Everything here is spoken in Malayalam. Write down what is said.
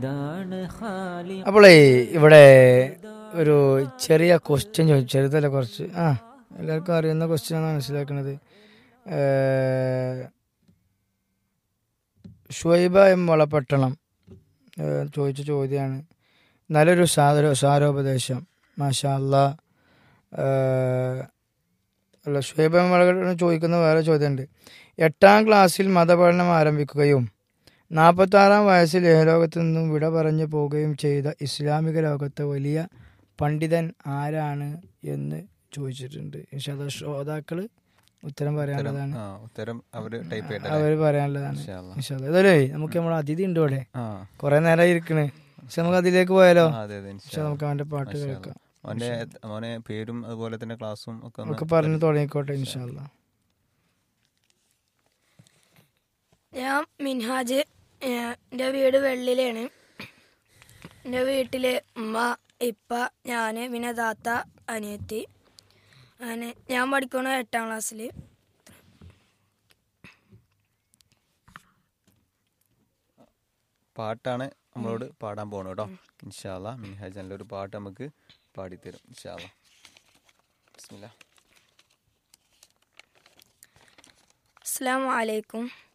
അപ്പോളേ ഇവിടെ ഒരു ചെറിയ ക്വസ്റ്റ്യൻ ചോദിച്ചു ചെറുതല്ല കുറച്ച് ആ എല്ലാവർക്കും അറിയുന്ന ക്വസ്റ്റ്യൻ ആണ് മനസ്സിലാക്കുന്നത് ഏഹ്, ഷുഹൈബ എം വളപട്ടണം ഏഹ്, ചോദിച്ച ചോദ്യമാണ് നല്ലൊരു സാര സാരോപദേശം മാഷാ അല്ലാ ഏഹ്, അല്ല ഷുഹൈബ എം വളപട്ടണം ചോദിക്കുന്ന വേറെ ചോദ്യമുണ്ട് എട്ടാം ക്ലാസ്സിൽ മതപഠനം ആരംഭിക്കുകയും നാൽപ്പത്താറാം വയസ്സിൽ ഏലോകത്തു നിന്നും വിട പറഞ്ഞു പോവുകയും ചെയ്ത ഇസ്ലാമിക ലോകത്തെ വലിയ പണ്ഡിതൻ ആരാണ് എന്ന് ചോദിച്ചിട്ടുണ്ട് ഇൻഷാല്ല ശ്രോതാക്കള് ഉത്തരം പറയാനുള്ളതാണ് ആ ഉത്തരം അവര് ടൈപ്പ് ചെയ്യട്ടെ അവർ പറയാനുള്ളതാണ് ഇൻഷാ അല്ലാ. ഇൻഷാല്ല ഇതല്ലേ നമുക്ക് നമ്മുടെ അതിഥി ഉണ്ട് ഇവിടെ ആ കുറെ നേരം ഇരിക്കണേ പക്ഷെ നമുക്ക് അതിലേക്ക് പോയാലോ ആ, അതെ അതെ ഇൻഷാ പക്ഷെ നമുക്ക് അവന്റെ പാട്ട് മാഷാ കേൾക്കാം മോനെ മോനെ പേരും അതുപോലെ തന്നെ ക്ലാസ്സും ഒക്കെ ഒന്ന് നമുക്ക് പറഞ്ഞു തുടങ്ങിക്കോട്ടെ ഇൻഷാല്ല ഞാൻ മിൻഹാജ് ഏഹ് എൻ്റെ വീട് വെള്ളിലാണ് എൻ്റെ വീട്ടിൽ ഉമ്മ ഇപ്പ ഞാൻ പിന്നെ താത്ത അനിയത്തി അങ്ങനെ ഞാൻ പഠിക്കണ എട്ടാം ക്ലാസ്സിൽ പാട്ടാണ് നമ്മളോട് പാടാൻ പോണു കേട്ടോ ഇൻഷാല്ല മിൻഹാജ് നല്ലൊരു പാട്ട് നമുക്ക് പാടിത്തരും ഇൻഷാല്ല ബിസ്മില്ലാ അസ്സാം വലൈക്കും